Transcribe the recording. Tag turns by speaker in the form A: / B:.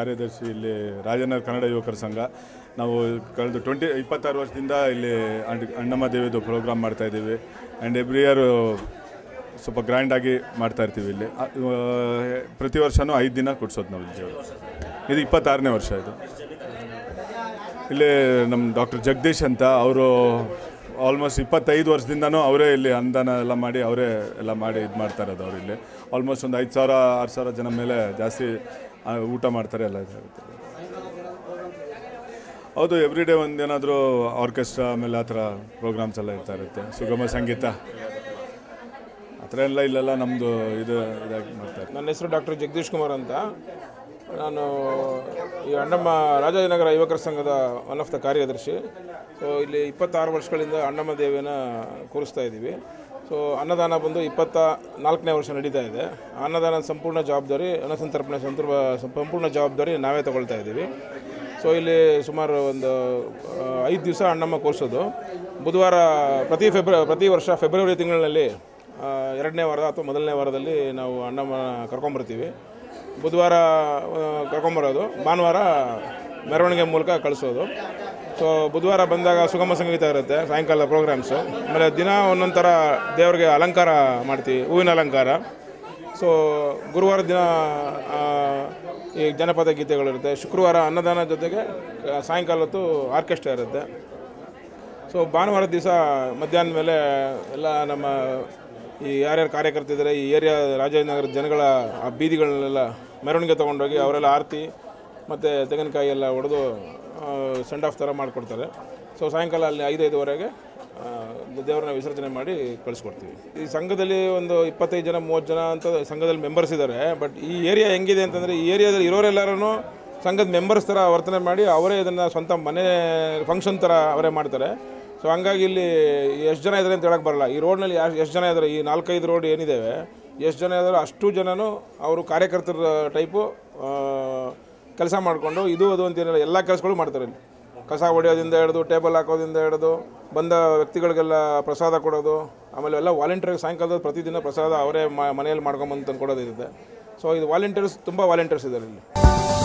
A: ಕಾರ್ಯದರ್ಶಿ ಇಲ್ಲಿ ರಾಜನಗರ ಕನ್ನಡ ಯುವಕರ ಸಂಘ ನಾವು ಕಳೆದ ಟ್ವೆಂಟಿ ಇಪ್ಪತ್ತಾರು ವರ್ಷದಿಂದ ಇಲ್ಲಿ ಅಂಡ್- ಅಣ್ಣಮ್ಮ ದೇವಿದು ಪ್ರೋಗ್ರಾಮ್ ಮಾಡ್ತಾ ಇದ್ದೀವಿ ಆ್ಯಂಡ್ ಎವ್ರಿ ಇಯರ್ ಸ್ವಲ್ಪ ಗ್ರ್ಯಾಂಡಾಗಿ ಮಾಡ್ತಾ ಇರ್ತೀವಿ ಇಲ್ಲಿ ಆ, ಇವ- ಪ್ರತಿ ವರ್ಷವೂ ಐದು ದಿನ ಕೊಡ್ಸೋದು ನಾವು ಇಲ್ಲಿ ಇದು ಇಪ್ಪತ್ತಾರನೇ ವರ್ಷ ಇದು ಇಲ್ಲಿ ನಮ್ಮ ಡಾಕ್ಟರ್ ಜಗದೀಶ್ ಅಂತ ಅವರು ಆಲ್ಮೋಸ್ಟ್ ಇಪ್ಪತ್ತೈದು ವರ್ಷದಿಂದನೂ ಅವರೇ ಇಲ್ಲಿ ಅನುದಾನ ಎಲ್ಲ ಮಾಡಿ ಅವರೇ ಎಲ್ಲ ಮಾಡಿ ಇದು ಮಾಡ್ತಾ ಇರೋದು ಅವ್ರು ಇಲ್ಲಿ ಆಲ್ಮೋಸ್ಟ್ ಒಂದು ಐದು ಸಾವಿರ ಆರು ಸಾವಿರ ಜನ ಮೇಲೆ ಜಾಸ್ತಿ ಆ, ಊಟ ಮಾಡ್ತಾರೆ ಎಲ್ಲ ಇದಾಗುತ್ತೆ ಹೌದು ಎವ್ರಿ ಡೇ ಒಂದು ಏನಾದರೂ ಆರ್ಕೆಸ್ಟ್ರಾ ಆಮೇಲೆ ಆ ಥರ ಪ್ರೋಗ್ರಾಮ್ಸ್ ಎಲ್ಲ ಇರ್ತಾ ಇರುತ್ತೆ ಸುಗಮ ಸಂಗೀತ ಆ ಥರ ಎಲ್ಲ ಇಲ್ಲೆಲ್ಲ ನಮ್ಮದು ಇದು ಇದಾಗಿ ಮಾಡ್ತಾರೆ
B: ನನ್ನ ಹೆಸರು ಡಾಕ್ಟರ್ ಜಗದೀಶ್ ಕುಮಾರ್ ಅಂತ ನಾನು ಈ ಅಣ್ಣಮ್ಮ ರಾಜಾಜಿನಗರ ಯುವಕರ ಸಂಘದ ಒನ್ ಆಫ್ ದ ಕಾರ್ಯದರ್ಶಿ ಸೊ ಇಲ್ಲಿ ಇಪ್ಪತ್ತಾರು ವರ್ಷಗಳಿಂದ ಅಣ್ಣಮ್ಮ ದೇವಿನ ಕೂರಿಸ್ತಾ ಇದ್ದೀವಿ ಸೊ ಅನ್ನದಾನ ಬಂದು ಇಪ್ಪತ್ತ ನಾಲ್ಕನೇ ವರ್ಷ ನಡೀತಾ ಇದೆ ಆ ಅನ್ನದಾನದ ಸಂಪೂರ್ಣ ಜವಾಬ್ದಾರಿ ಅನ್ನಸಂತರ್ಪಣೆ ಸಂತರ್ಪ ಸಂಪೂರ್ಣ ಜವಾಬ್ದಾರಿ ನಾವೇ ತಗೊಳ್ತಾ ಇದ್ದೀವಿ ಸೊ ಇಲ್ಲಿ ಸುಮಾರು ಒಂದು ಆ, ಐದು ದಿವಸ ಅಣ್ಣಮ್ಮ ಕೂರಿಸೋದು ಬುಧವಾರ ಪ್ರತಿ ಫೆಬ್ರ ಪ್ರತಿ ವರ್ಷ ಫೆಬ್ರವರಿ ತಿಂಗಳಿನಲ್ಲಿ ಆ, ಎರಡನೇ ವಾರ ಅಥವಾ ಮೊದಲನೇ ವಾರದಲ್ಲಿ ನಾವು ಅಣ್ಣಮ್ಮ ಕರ್ಕೊಂಬರ್ತೀವಿ ಬುಧವಾರ ಆ, ಕರ್ಕೊಂಬರೋದು ಭಾನುವಾರ ಮೆರವಣಿಗೆ ಮೂಲಕ ಕಳಿಸೋದು ಸೊ ಬುಧವಾರ ಬಂದಾಗ ಸುಗಮ ಸಂಗೀತ ಇರುತ್ತೆ ಸಾಯಂಕಾಲ ಪ್ರೋಗ್ರಾಮ್ಸು ಆಮೇಲೆ ದಿನ ಒಂದೊಂದು ಥರ ದೇವರಿಗೆ ಅಲಂಕಾರ ಮಾಡ್ತೀವಿ ಹೂವಿನ ಅಲಂಕಾರ ಸೊ ಗುರುವಾರ ದಿನ ಆ, ಈ ಜನಪದ ಗೀತೆಗಳಿರುತ್ತೆ ಶುಕ್ರವಾರ ಅನ್ನದಾನ ಜೊತೆಗೆ ಆ, ಸಾಯಂಕಾಲ ಹೊತ್ತು ಆರ್ಕೆಸ್ಟ್ರಾ ಇರುತ್ತೆ ಸೊ ಭಾನುವಾರ ದಿವಸ ಮಧ್ಯಾಹ್ನ ಮೇಲೆ ಎಲ್ಲ ನಮ್ಮ ಈ ಯಾರ್ಯಾರು ಕಾರ್ಯಕರ್ತರಿದ್ದಾರೆ ಈ ಏರಿಯಾ ರಾಜನಗರದ ಜನಗಳ ಆ ಬೀದಿಗಳನ್ನೆಲ್ಲ ಮೆರವಣಿಗೆ ತೊಗೊಂಡೋಗಿ ಅವರೆಲ್ಲ ಆರತಿ ಮತ್ತು ತೆಂಗಿನಕಾಯಿ ಎಲ್ಲ ಹೊಡೆದು ಸೆಂಡ್ ಆಫ್ ಥರ ಮಾಡಿಕೊಡ್ತಾರೆ ಸೊ ಸಾಯಂಕಾಲ ಅಲ್ಲಿ ಐದು ಐದುವರೆಗೆ ಆ, ದೇವರನ್ನ ವಿಸರ್ಜನೆ ಮಾಡಿ ಕಳಿಸ್ಕೊಡ್ತೀವಿ ಈ ಸಂಘದಲ್ಲಿ ಒಂದು ಇಪ್ಪತ್ತೈದು ಜನ ಮೂವತ್ತು ಜನ ಅಂತ ಸಂಘದಲ್ಲಿ ಮೆಂಬರ್ಸ್ ಇದ್ದಾರೆ ಬಟ್ ಈ ಏರಿಯಾ ಹೆಂಗಿದೆ ಅಂತಂದರೆ ಈ ಏರಿಯಾದಲ್ಲಿ ಇರೋರೆಲ್ಲರೂ ಸಂಘದ ಮೆಂಬರ್ಸ್ ಥರ ವರ್ತನೆ ಮಾಡಿ ಅವರೇ ಇದನ್ನು ಸ್ವಂತ ಮನೆ ಫಂಕ್ಷನ್ ಥರ ಅವರೇ ಮಾಡ್ತಾರೆ ಸೊ ಹಂಗಾಗಿ ಇಲ್ಲಿ ಎಷ್ಟು ಜನ ಇದ್ದಾರೆ ಅಂತ ಹೇಳಕ್ಕೆ ಬರಲ್ಲ ಈ ರೋಡ್ನಲ್ಲಿ ಎಷ್ಟು ಜನ ಇದ್ದಾರೆ ಈ ನಾಲ್ಕೈದು ರೋಡ್ ಏನಿದ್ದಾವೆ ಎಷ್ಟು ಜನ ಇದ್ದಾರೆ ಅಷ್ಟು ಜನನು ಅವರು ಕಾರ್ಯಕರ್ತರ ಟೈಪು ಕೆಲಸ ಮಾಡಿಕೊಂಡು ಇದು ಅದು ಅಂತೇನಿಲ್ಲ ಎಲ್ಲ ಕೆಲಸಗಳು ಮಾಡ್ತಾರೆ ಇಲ್ಲಿ ಕಸ ಹೊಡೆಯೋದಿಂದ ಹಿಡಿದು ಟೇಬಲ್ ಹಾಕೋದಿಂದ ಹಿಡಿದು ಬಂದ ವ್ಯಕ್ತಿಗಳಿಗೆಲ್ಲ ಪ್ರಸಾದ ಕೊಡೋದು ಆಮೇಲೆ ಎಲ್ಲ ವಾಲಂಟಿಯರ್ ಸಾಯಂಕಾಲದ ಪ್ರತಿದಿನ ಪ್ರಸಾದ ಅವರೇ ಮ- ಮನೆಯಲ್ಲಿ ಮಾಡ್ಕೊಂಬಂದು ತಂದು ಕೊಡೋದಿರುತ್ತೆ ಸೊ ಇದು ವಾಲಂಟಿಯರ್ಸ್ ತುಂಬ ವಾಲಂಟಿಯರ್ಸ್ ಇದ್ದಾರೆ ಇಲ್ಲಿ